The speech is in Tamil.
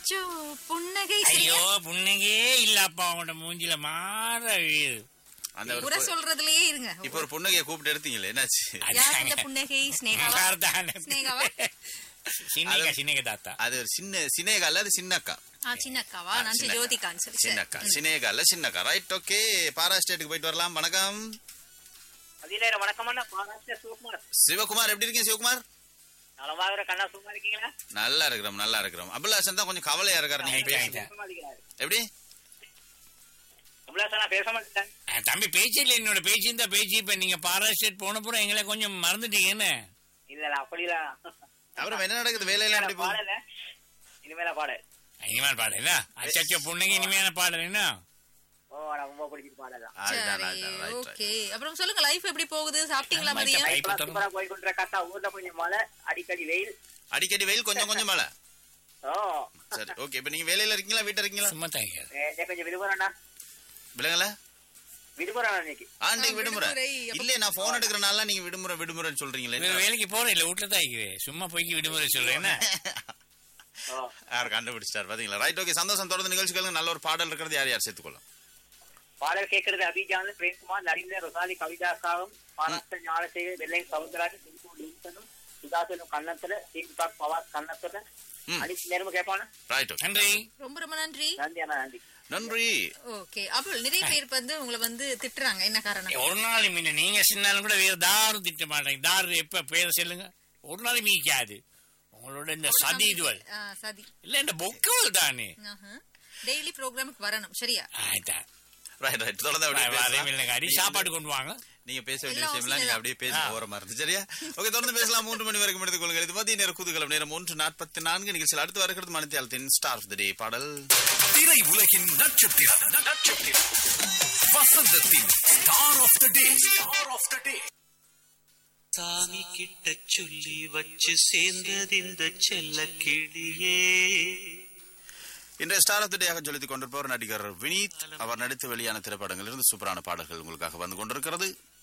அச்சோ புன்னகை ஐயோ புன்னகையே இல்லப்பா அவனோட மூஞ்சில மாற விழுது. அந்த ஒரு உரை பொ- சொல்றதுலயே இருங்க இப்ப ஒரு பொண்ணுகைய கூப்பிட்டு எடுத்தீங்களே என்னாச்சு யார் இந்த புன்னகை ஸ்னேகாவா அதானே. ஸ்னேகாவா சின்னக சின்னக தாத்தா அது ஒரு சின்ன சினேகா அல்ல அது சின்னக்கா ஆ சின்ன அக்காவா நான் சின்ன ஜோதிகான்னு சொல்லி சரி. சின்னக்கா சினேகா இல்ல சின்னக்கா ரைட் ஓகே பாரா ஸ்டேட்டுக்கு போயிட்டு வரலாம் வணக்கம் அதிநேரம் வணக்கம் அண்ணா மகாராஷ்டிரா சிவகுமார் சிவகுமார் எப்படி இருக்கீங்க சிவகுமார் நலமாகிற கண்ணா சும்மா இருக்கீங்களா நல்லா இருக்கிறோம் நல்லா இருக்கிறோம் அபுல்லாசன் தான் கொஞ்சம் கவலையா இருக்காரு நீங்க ஆயிட்டா, பேச ஆயிட்டா. பேச மாட்டேங்கிறாரு எப்படி அவ்வளோ பேச மாட்டேன் அஹ், தம்பி பேச்சு இல்ல என்னோட பேச்சு இந்த பேச்சு இப்ப நீங்க பாராஸ்டேட் போன பூரா எங்களை கொஞ்சம் மறந்துட்டீங்கன்னு இல்ல இல்ல அப்படிலாம் அப்புறம் என்ன நடக்குது வேலையெல்லாம் எப்படி போகுது பாடல இனிமேல பாட இனிமேல் பாடல அச்சச்சோ புன்னகை இனிமையான பாடல் என்ன ஓ நான் ரொம்ப பிடிச்சிட்டு பாடலாம் அதுதான், சரி அதுதான், right, right. ஓகே அப்புறம் சொல்லுங்க லைஃப் எப்படி போகுது சாப்பிட்டீங்களா ஆமா, மதியம் இப்ப இப்ப தொடரும். சூப்பரா போய் கொண்டிருக்க கத்தா ஊர்ல கொஞ்சம் மழை அடிக்கடி வெயில் அடிக்கடி வெயில் கொஞ்சம் கொஞ்சம் மழை ஓ சரி ஓகே இப்ப நீங்க வேலையில இருக்கீங்களா வீட்டுல இருக்கீங்களா சும்மா தாங்க ஏ, கொஞ்சம் விடுமுறைண்ணா விலங்கல விடுமுறை இன்னைக்கு ஆண்டைக்கு ஆ, விடுமுறை விடுமுறை. அப்ப- இல்ல நான் போன் எடுக்கிறனால நீங்க விடுமுறை விடுமுறைன்னு சொல்றீங்களே வேற வேலைக்கு போறேன் இல்ல வீட்டுல தான் இருக்கிறேன் சும்மா போய்க்கு விடுமுறை சொல்றேன் என்ன ஓ யார் கண்டுபிடிச்சிட்டார் பாத்தீங்களா ரைட் ஓகே சந்தோஷம் தொடர்ந்து நிகழ்ச்சிகளுக்கு நல்ல ஒரு பாடல் இருக்கிறது யார் யார் சேர்த்துக்கொள்ளும் பாடல் கேட்கறது அபிஜான் பிரேம்குமார் நரீந்திர ரொசாலி கவிதாக்காவும் மகாராஷ்டிர ஞானசேகர் வெள்ளை சவுந்தரராஜன் சிந்து லிங்கனும் சுதாசனும் கண்ணத்துல தீபிகாக் பவாஸ் கண்ணத்துல ம். அனைத்து நேரமும் கேட்பானு ரைட் ஓகே நன்றி ரொம்ப ரொம்ப நன்றி நன்றி அண்ணா நன்றி நன்றி ஓகே அப்போ நிறைய பேர் வந்து உங்களை வந்து திட்டுறாங்க என்ன காரணம் ஒரு நாள் மீன் நீங்க சின்னாலும் கூட வேற தாரும் திட்ட மாட்டேங்க தாரு எப்ப பேர சொல்லுங்க ஒரு நாள் மீக்காது உங்களோட இந்த சதி இதுவல் ஆ, சதி இல்ல இந்த பொக்கவல் தானே டெய்லி ப்ரோக்ராமுக்கு வரணும் சரியா ஆயிட்டா ரைட் ரைட் தொடர்ந்து அப்படியே அதே பேசலாம். மாதிரி அடி சாப்பாடு கொண்டு வாங்க நீங்க பேச வேண்டிய எல்லாம் விஷயம்லாம் நீங்க அவசியம் அப்படியே பேசி ஆ. ஓரமா இருந்து சரியா ஓகே தொடர்ந்து பேசலாம் மூன்று மணி வரைக்கும் எடுத்துக் கொள்ளுங்கள் இது மதிய நேர குதூகலம் நேரம் ஒன்று நாற்பத்தி நான்கு நிகழ்ச்சியில் அடுத்து வருகிறது மணித்தியாலத்தின் ஸ்டார் ஆஃப் த டே பாடல் திரை உலகின் நட்சத்திரம் நட்சத்திரம் வசந்தத்தின் star of the day star of the day சாமி கிட்ட சொல்லி வச்சு சேர்ந்தது இந்த செல்ல கிளியே இன்றைய ஸ்டார் ஆஃப் த டேயாக சொல்லித்துக் கொண்டிருப்பவர் நடிகர் வினீத் அவர் நடித்து வெளியான திரைப்படங்களிலிருந்து சூப்பரான பாடல்கள் உங்களுக்காக வந்து கொண்டிருக்கிறது